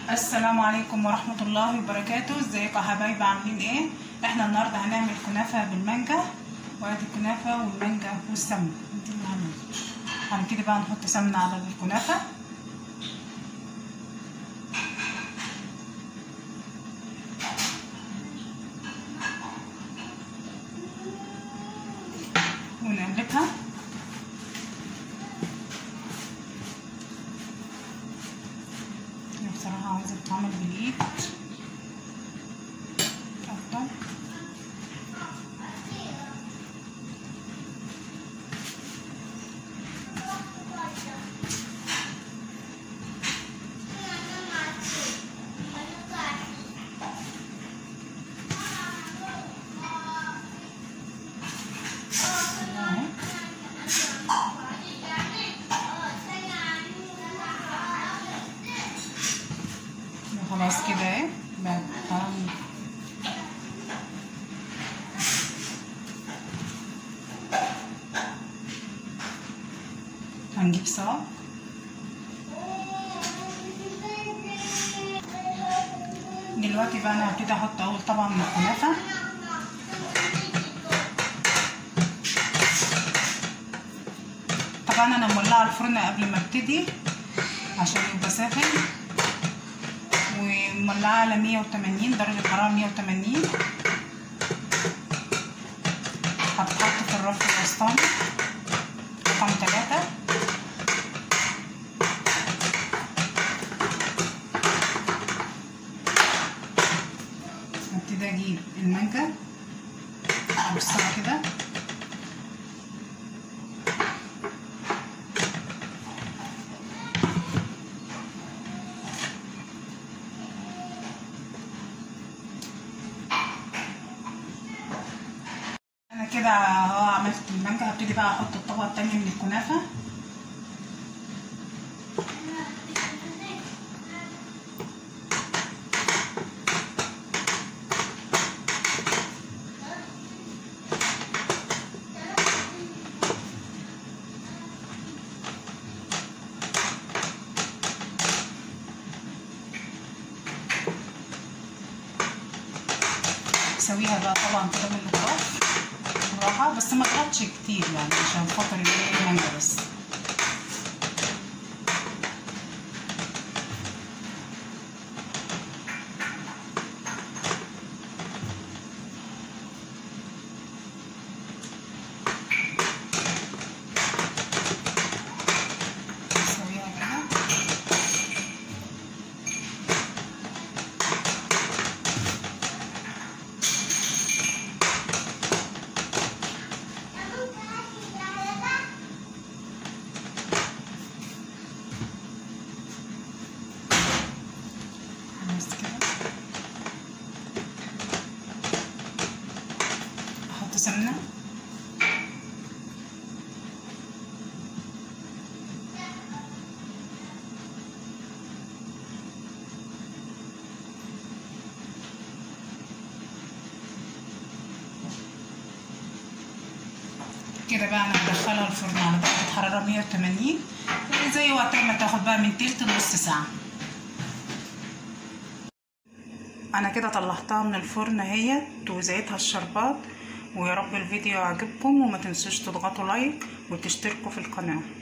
السلام عليكم ورحمة الله وبركاته ازيكم يا حبايبي عاملين ايه احنا النهاردة هنعمل كنافة بالمانجا وادي الكنافة والمانجا والسمنة دي اللي هنعمل هنبتدي بقى نحط سمنة على الكنافة ونقلبها أنا بصراحة عاوزة تتعمل بالإيد أفضل أهو. خلاص كده اهي بقى هعمل هنجيب صاج دلوقتي بقى انا هبتدي احط اول طبقه من الكنافه طبعا انا مولعه الفرن قبل ما ابتدي عشان يبقى ساخن ومولعه على 180 درجه حراره 180 هتتحط في الرف الوسطاني رقم تلاتة هبتدي اجيب المانجا ارصها كده انا كده اهو عملت المانجا هبتدي بقى احط الطبقه التانية من الكنافه اسويها بقى طبعا كده من الاطراف بالراحه بس ما تغطش كتير يعني عشان خاطر الايه المانجا بس اسويها كده بس كده احط سمنه كده بقى انا هدخلها الفرن على درجه حراره 180 زي وقت ما تاخد بقى من تلت لنص ساعه انا كده طلعتها من الفرن اهيت وزيتها الشربات ويا رب الفيديو يعجبكم وما تنسوش تضغطوا لايك وتشتركوا في القناه